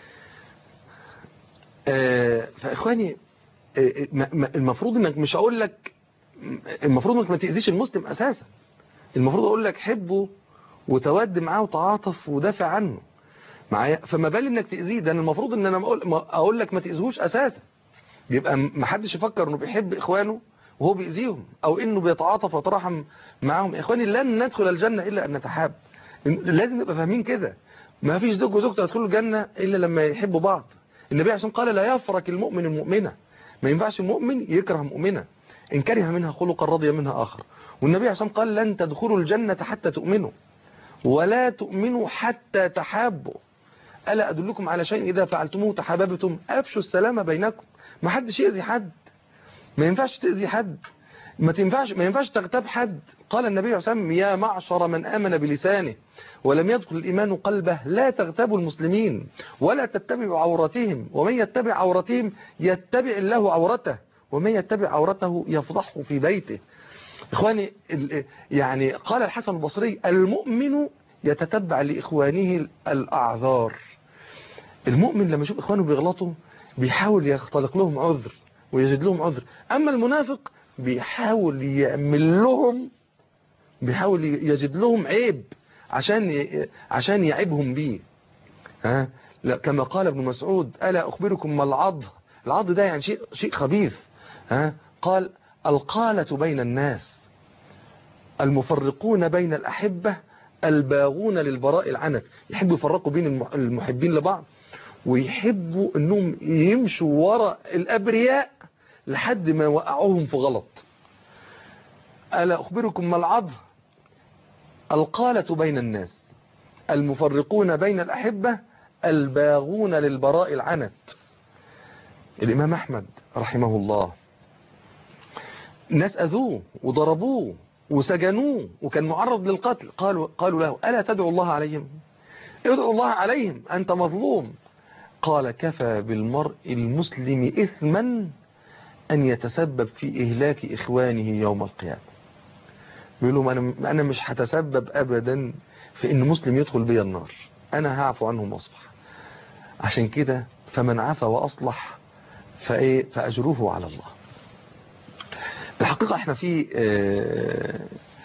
آه، فاخواني آه، ما- ما- المفروض انك مش هقول لك المفروض انك ما تاذيش المسلم اساسا المفروض اقول لك حبه وتود معاه وتعاطف ودافع عنه معايا فما بال انك تاذيه ده أنا المفروض ان انا اقول ما اقول لك ما تاذيهوش اساسا يبقى ما حدش يفكر انه بيحب اخوانه وهو بيأذيهم او انه بيتعاطف ويتراحم معاهم يا اخواني لن ندخل الجنه الا ان نتحاب لازم نبقى فاهمين كده ما فيش زوج وزوجته يدخلوا الجنه الا لما يحبوا بعض النبي عشان قال لا يفرك المؤمن المؤمنه ما ينفعش المؤمن يكره مؤمنه ان كره منها خلقا رضي منها اخر والنبي عشان قال لن تدخلوا الجنه حتى تؤمنوا ولا تؤمنوا حتى تحابوا ألا أدلكم على شيء إذا فعلتموه تحاببتم أفشوا السلام بينكم ما حدش يأذي حد ما ينفعش تأذي حد ما تنفعش ما ينفعش تغتاب حد قال النبي عليه الصلاه والسلام يا معشر من امن بلسانه ولم يدخل الايمان قلبه لا تغتابوا المسلمين ولا تتبعوا عوراتهم ومن يتبع عوراتهم يتبع الله عورته ومن يتبع عورته يفضحه في بيته اخواني ال- يعني قال الحسن البصري المؤمن يتتبع لاخوانه الاعذار المؤمن لما يشوف اخوانه بيغلطوا بيحاول يختلق لهم عذر ويجد لهم عذر اما المنافق بيحاول يعمل لهم بيحاول يجد لهم عيب عشان ي- عشان يعيبهم بيه ها لا كما قال ابن مسعود الا اخبركم ما العض العض ده يعني شيء شيء خبيث ها قال القالة بين الناس المفرقون بين الأحبة الباغون للبراء العنت يحبوا يفرقوا بين الم- المحبين لبعض ويحبوا انهم يمشوا وراء الابرياء لحد ما يوقعوهم في غلط ألا أخبركم ما العض القالة بين الناس المفرقون بين الأحبة الباغون للبراء العنت الإمام أحمد رحمه الله ناس أذوه وضربوه وسجنوه وكان معرض للقتل قالوا, قالوا له ألا تدعو الله عليهم ادعو الله عليهم أنت مظلوم قال كفى بالمرء المسلم إثما أن يتسبب في إهلاك إخوانه يوم القيامة بيقول لهم أنا, أنا مش هتسبب أبدا في إن مسلم يدخل بي النار أنا هعفو عنهم وأصبح عشان كده فمن عفى وأصلح فإيه فأجره على الله الحقيقة احنا في آه،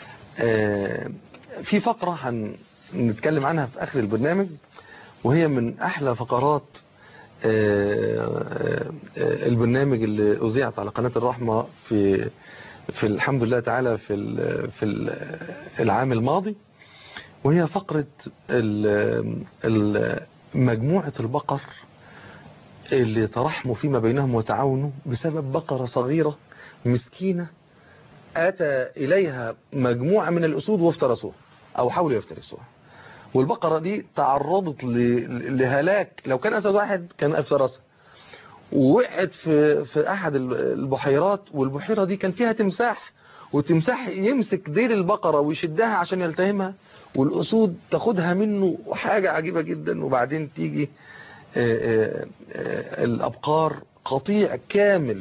آه، في فقرة هنتكلم عنها في آخر البرنامج وهي من أحلى فقرات آه، آه، البرنامج اللي أذيعت على قناة الرحمة في في الحمد لله تعالى في ال- في ال- العام الماضي وهي فقرة ال- ال- مجموعة البقر اللي ترحموا فيما بينهم وتعاونوا بسبب بقرة صغيرة مسكينة أتى إليها مجموعة من الأسود وافترسوها أو حاولوا يفترسوها والبقرة دي تعرضت ل- لهلاك لو كان أسد واحد كان افترسها ووقعت في في أحد البحيرات والبحيرة دي كان فيها تمساح والتمساح يمسك ديل البقرة ويشدها عشان يلتهمها والأسود تاخدها منه حاجة عجيبة جدا وبعدين تيجي آه، آه، آه، الأبقار قطيع كامل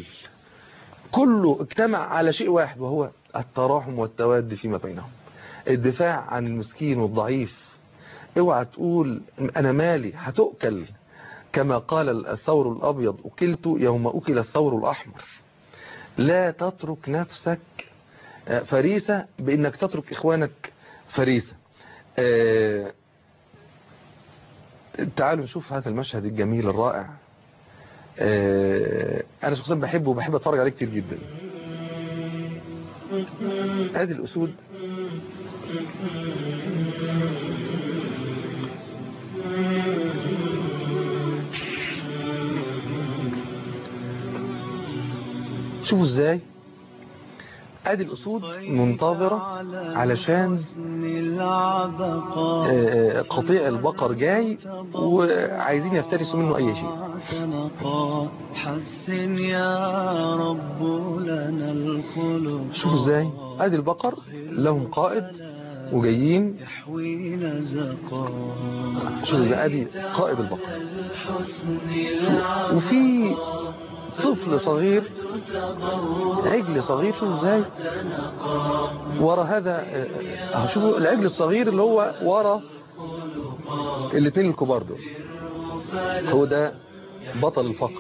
كله اجتمع على شيء واحد وهو التراحم والتواد فيما بينهم الدفاع عن المسكين والضعيف اوعى تقول انا مالي هتؤكل كما قال الثور الابيض اكلت يوم اكل الثور الاحمر لا تترك نفسك آه، فريسة بانك تترك اخوانك فريسة آه، تعالوا نشوف هذا المشهد الجميل الرائع آه، انا شخصيا بحبه وبحب اتفرج عليه كتير جدا ادي الاسود شوفوا ازاي ادي الاسود منتظرة علشان آه، آه، قطيع البقر جاي وعايزين يفترسوا منه اي شيء تنقى حسن يا رب لنا الخلق شوفوا ازاي ادي البقر لهم قائد وجايين يحوينا زقا شوفوا ازاي ادي قائد البقر الحسن وفي طفل صغير عجل صغير شوفوا ازاي ورا هذا اه، اهو شوفوا العجل الصغير اللي هو ورا الاثنين الكبار دول هو ده بطل الفقر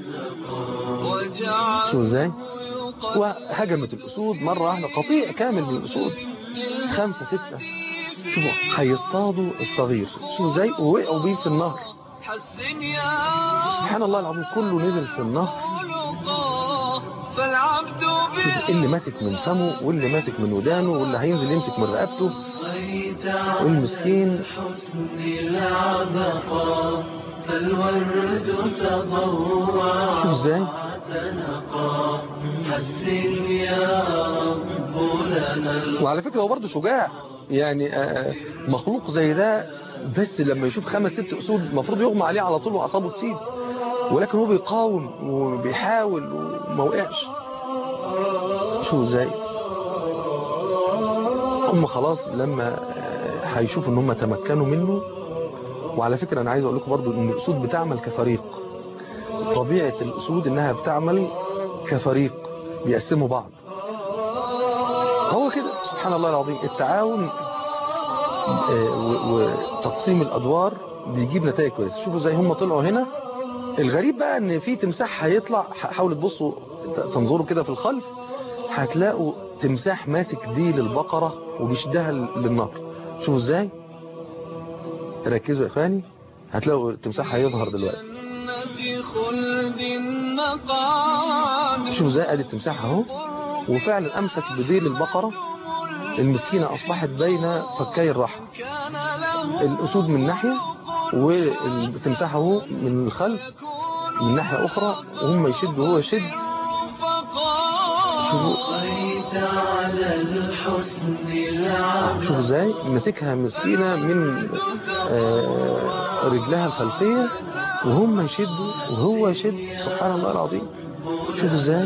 شوفوا ازاي وهجمت الاسود مره واحده قطيع كامل من الاسود خمسة ستة شوفوا هيصطادوا الصغير شوفوا ازاي ووقعوا بيه في النهر حسن يا سبحان الله العظيم كله نزل في النهر خلقا فالعبد شوف اللي ماسك من فمه واللي ماسك من ودانه واللي هينزل يمسك من رقبته بالغيت والمسكين حسن العبقى فالورد تضوع شوف ازاي تنقى حسن يا رب لنا وعلى فكرة هو برضه شجاع يعني آه، مخلوق زي ده بس لما يشوف خمس ست اسود المفروض يغمى عليه على طول واعصابه تسيب ولكن هو بيقاوم وبيحاول وما وقعش شوفوا ازاي هم خلاص لما آه، هيشوفوا ان هم تمكنوا منه وعلى فكرة انا عايز اقول لكم برضو ان الاسود بتعمل كفريق طبيعة الاسود انها بتعمل كفريق بيقسموا بعض هو كده سبحان الله العظيم التعاون آه، و- وتقسيم الادوار بيجيب نتائج كويسه شوفوا زي هم طلعوا هنا الغريب بقى ان في تمساح هيطلع حاولوا تبصوا ت- تنظروا كده في الخلف هتلاقوا تمساح ماسك ديل البقرة وبيشدها ل- للنهر شوفوا ازاي ركزوا يا اخواني هتلاقوا التمساح هيظهر دلوقتي جنة خلد مقعد شوفوا ازاي ادي التمساح اهو وفعلا امسك بديل البقرة المسكينة اصبحت بين فكي الرحم كان له الاسود من ناحية والتمساح اهو من الخلف من ناحية اخرى وهم يشدوا وهو يشد فقال شوفوا بقيت على الحسن العظيم شوفوا ازاي ماسكها مسكينة من آه، رجلها الخلفية وهم يشدوا وهو يشد سبحان الله العظيم شوفوا ازاي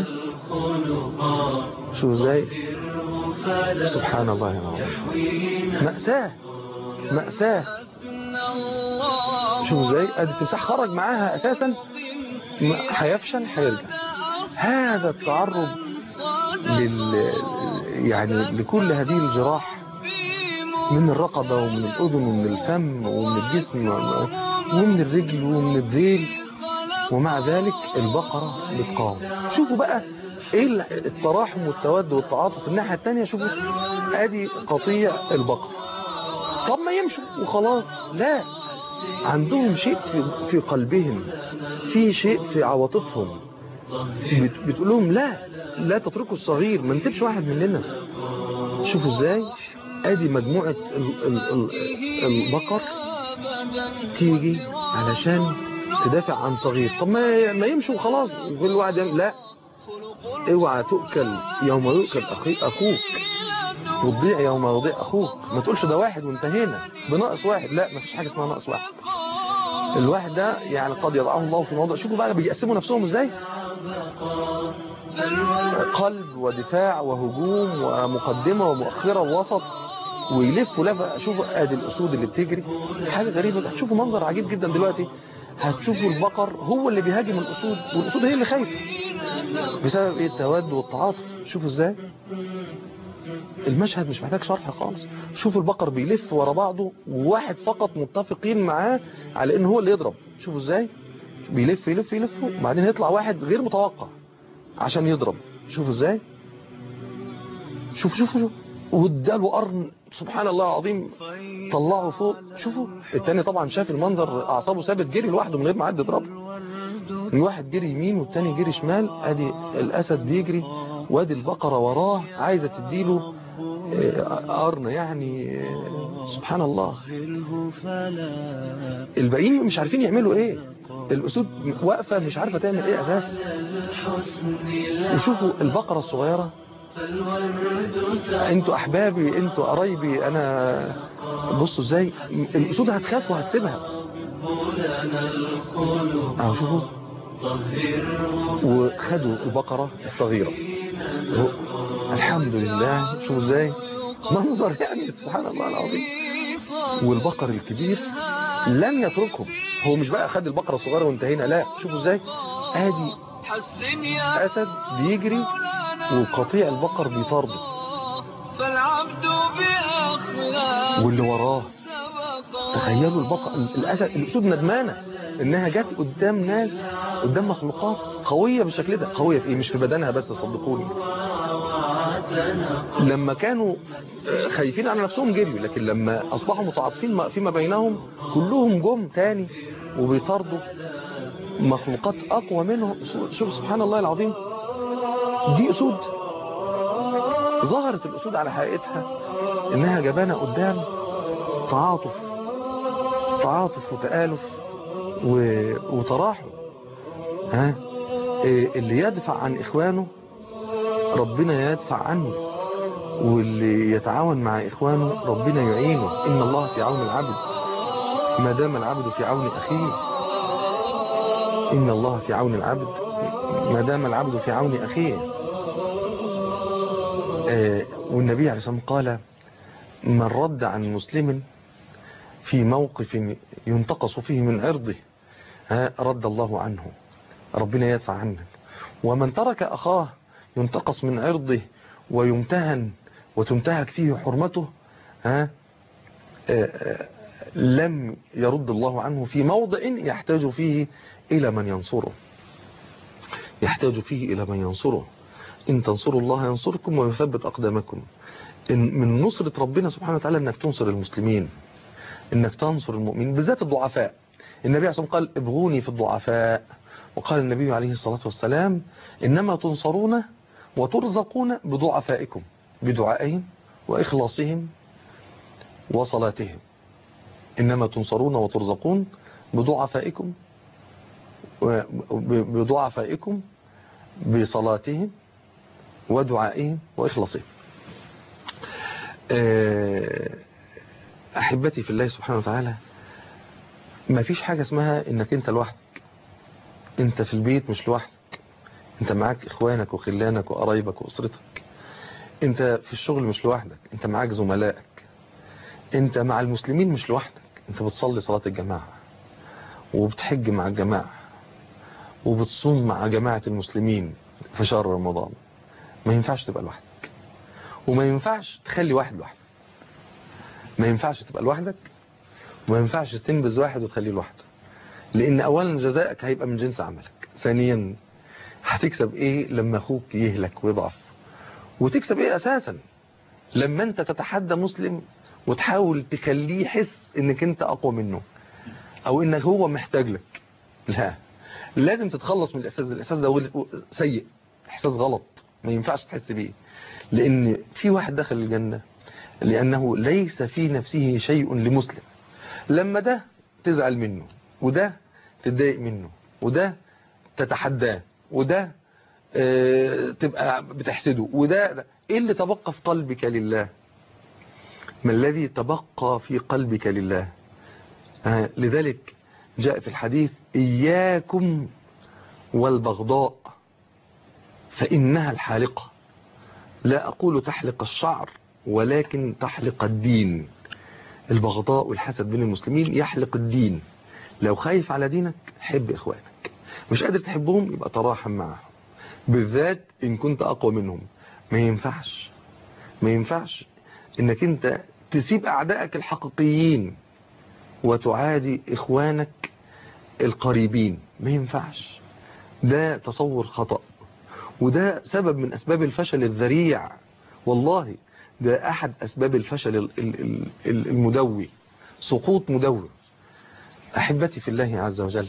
شوفوا ازاي سبحان الله العظيم مأساة مأساة شوفوا ازاي ادي التمساح خرج معاها اساسا ما- هيفشل هيرجع هذا التعرض لل يعني لكل هذه الجراح من الرقبة ومن الأذن ومن الفم ومن الجسم ومن الرجل ومن الذيل ومع ذلك البقرة بتقاوم شوفوا بقى ايه ال- التراحم والتود والتعاطف الناحية التانية شوفوا ادي قطيع البقرة طب ما يمشوا وخلاص لا عندهم شيء في, في قلبهم في شيء في عواطفهم بت- بتقول لهم لا لا تتركوا الصغير ما نسيبش واحد مننا شوفوا ازاي ادي مجموعة ال ال ال البقر تيجي علشان تدافع عن صغير طب ما ما يمشوا خلاص كل واحد يعمل لا اوعى تؤكل يوم يؤكل أخي اخوك وتضيع يوم يضيع اخوك ما تقولش ده واحد وانتهينا بنقص واحد لا ما فيش حاجه اسمها نقص واحد الواحد ده يعني قد يضعه الله في موضع شوفوا بقى بيقسموا نفسهم ازاي قلب ودفاع وهجوم ومقدمة ومؤخرة ووسط ويلفوا لفة شوفوا ادي الاسود اللي بتجري حاجة غريبة هتشوفوا منظر عجيب جدا دلوقتي هتشوفوا البقر هو اللي بيهاجم الاسود والاسود هي اللي خايفة بسبب ايه التود والتعاطف شوفوا ازاي المشهد مش محتاج شرح خالص شوفوا البقر بيلف ورا بعضه وواحد فقط متفقين معاه على ان هو اللي يضرب شوفوا ازاي بيلف يلف يلف وبعدين يطلع واحد غير متوقع عشان يضرب شوفوا ازاي شوف شوفوا شوف واداله قرن سبحان الله العظيم طلعه فوق شوفوا التاني طبعا شاف المنظر اعصابه ثابت جري لوحده من غير ما حد يضربه الواحد جري يمين والتاني جري شمال ادي الاسد بيجري وادي البقرة وراه عايزة تديله آه، قرن يعني آه، سبحان الله الباقيين مش عارفين يعملوا ايه الاسود واقفة مش عارفة تعمل ايه اساسا وشوفوا البقرة الصغيرة انتوا احبابي انتوا قرايبي انا بصوا ازاي الاسود هتخاف وهتسيبها اهو شوفوا وخدوا البقرة الصغيرة اهو. الحمد لله شوفوا ازاي منظر يعني سبحان الله العظيم والبقر الكبير لم يتركهم هو مش بقى خد البقرة الصغيرة وانتهينا لا شوفوا ازاي ادي حسن يا اسد بيجري وقطيع البقر بيطارده فالعبد بأخلاق واللي وراه سبق تخيلوا البقر الاسد الاسود ندمانه انها جت قدام ناس قدام مخلوقات قويه بالشكل ده قويه في ايه مش في بدنها بس صدقوني لما كانوا خايفين على نفسهم جريوا لكن لما اصبحوا متعاطفين ما- فيما بينهم كلهم جم تاني وبيطاردوا مخلوقات اقوى منهم شوف سبحان الله العظيم دي اسود ظهرت الاسود على حقيقتها انها جبانه قدام تعاطف تعاطف وتآلف و... وتراحم ها إيه اللي يدفع عن إخوانه ربنا يدفع عنه واللي يتعاون مع إخوانه ربنا يعينه إن الله في عون العبد ما دام العبد في عون أخيه إن الله في عون العبد ما دام العبد في عون أخيه آه، والنبي عليه الصلاة والسلام قال من رد عن مسلم في موقف ينتقص فيه من عرضه ها، رد الله عنه ربنا يدفع عنه ومن ترك أخاه ينتقص من عرضه ويمتهن وتنتهك فيه حرمته ها آه، آه، لم يرد الله عنه في موضع يحتاج فيه إلى من ينصره يحتاج فيه إلى من ينصره إن تنصروا الله ينصركم ويثبت أقدامكم إن من نصرة ربنا سبحانه وتعالى أنك تنصر المسلمين إنك تنصر المؤمنين بالذات الضعفاء النبي عليه الصلاة والسلام قال ابغوني في الضعفاء وقال النبي عليه الصلاة والسلام إنما تنصرون وترزقون بضعفائكم بدعائهم وإخلاصهم وصلاتهم إنما تنصرون وترزقون بضعفائكم و- ب- بضعفائكم بصلاتهم ودعائهم وإخلاصهم آه، أحبتي في الله سبحانه وتعالى ما فيش حاجة اسمها انك انت لوحدك انت في البيت مش لوحدك انت معاك اخوانك وخلانك وقرايبك واسرتك انت في الشغل مش لوحدك انت معاك زملائك انت مع المسلمين مش لوحدك انت بتصلي صلاة الجماعة وبتحج مع الجماعة وبتصوم مع جماعة المسلمين في شهر رمضان ما ينفعش تبقى لوحدك وما ينفعش تخلي واحد لوحده ما ينفعش تبقى لوحدك وما ينفعش تنبذ واحد وتخليه لوحده لان اولا جزائك هيبقى من جنس عملك ثانيا هتكسب ايه لما اخوك يهلك ويضعف وتكسب ايه اساسا لما انت تتحدى مسلم وتحاول تخليه يحس انك انت اقوى منه او انك هو محتاج لك لا لازم تتخلص من الاحساس ده الاحساس ده هو سيء احساس غلط ما ينفعش تحس بيه لان في واحد دخل الجنة لانه ليس في نفسه شيء لمسلم لما ده تزعل منه وده تتضايق منه وده تتحداه وده آه، تبقى بتحسده وده ده. ايه اللي تبقى في قلبك لله ما الذي تبقى في قلبك لله آه، لذلك جاء في الحديث إياكم والبغضاء فإنها الحالقة لا أقول تحلق الشعر ولكن تحلق الدين البغضاء والحسد بين المسلمين يحلق الدين لو خايف على دينك حب إخوانك مش قادر تحبهم يبقى تراحم معهم بالذات إن كنت أقوى منهم ما ينفعش ما ينفعش إنك أنت تسيب أعدائك الحقيقيين وتعادي إخوانك القريبين ما ينفعش ده تصور خطأ وده سبب من أسباب الفشل الذريع والله ده أحد أسباب الفشل ال- ال- ال- ال- المدوي سقوط مدوي أحبتي في الله عز وجل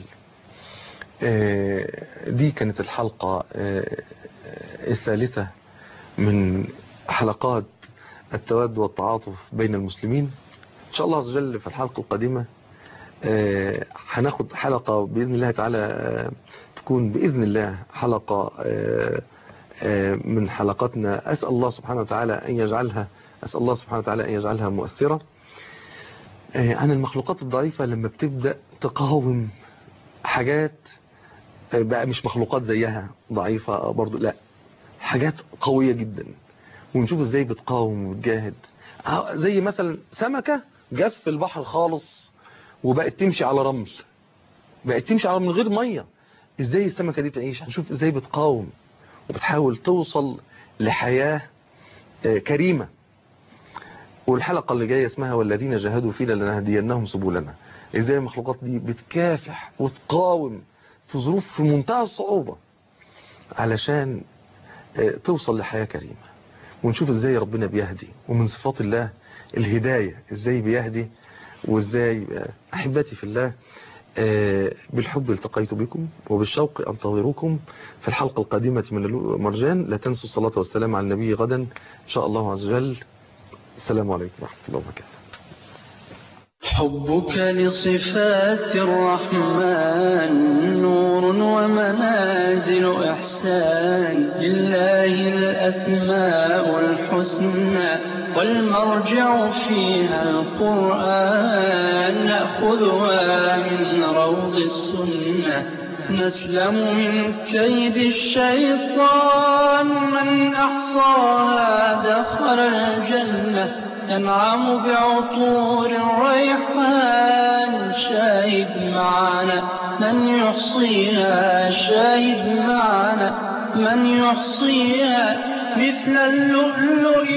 آه، دي كانت الحلقة آه، الثالثة من حلقات التواد والتعاطف بين المسلمين إن شاء الله عز وجل في الحلقة القادمة آه، هناخد حلقة بإذن الله تعالى آه، تكون بإذن الله حلقة آه، آه، من حلقاتنا أسأل الله سبحانه وتعالى أن يجعلها أسأل الله سبحانه وتعالى أن يجعلها مؤثرة آه، عن المخلوقات الضعيفة لما بتبدأ تقاوم حاجات آه، بقى مش مخلوقات زيها ضعيفة برضو لا حاجات قوية جدا ونشوف ازاي بتقاوم وتجاهد آه، زي مثلا سمكة جف البحر خالص وبقت تمشي على رمل بقت تمشي على من غير مية ازاي السمكة دي تعيش هنشوف ازاي بتقاوم وبتحاول توصل لحياة آه، كريمة والحلقة اللي جاية اسمها والذين جاهدوا فينا لنهدينهم سبلنا ازاي المخلوقات دي بتكافح وتقاوم في ظروف في منتهى الصعوبة علشان آه، توصل لحياة كريمة ونشوف ازاي ربنا بيهدي ومن صفات الله الهداية ازاي بيهدي وازاي آه، احبتي في الله آه، بالحب التقيت بكم وبالشوق انتظركم في الحلقة القادمة من المرجان لا تنسوا الصلاة والسلام على النبي غدا ان شاء الله عز وجل السلام عليكم ورحمة الله وبركاته حبك لصفات الرحمن نور ومنازل إحسان لله الأسماء الحسنى والمرجع فيها القرآن نأخذها من روض السنة نسلم من كيد الشيطان من أحصاها دخل الجنة ينعم بعطور الريحان شاهد معنا من يحصيها شاهد معنا من يحصيها مثل اللؤلؤ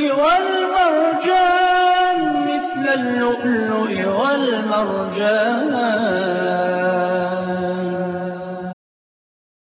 والمرجان مثل اللؤلؤ والمرجان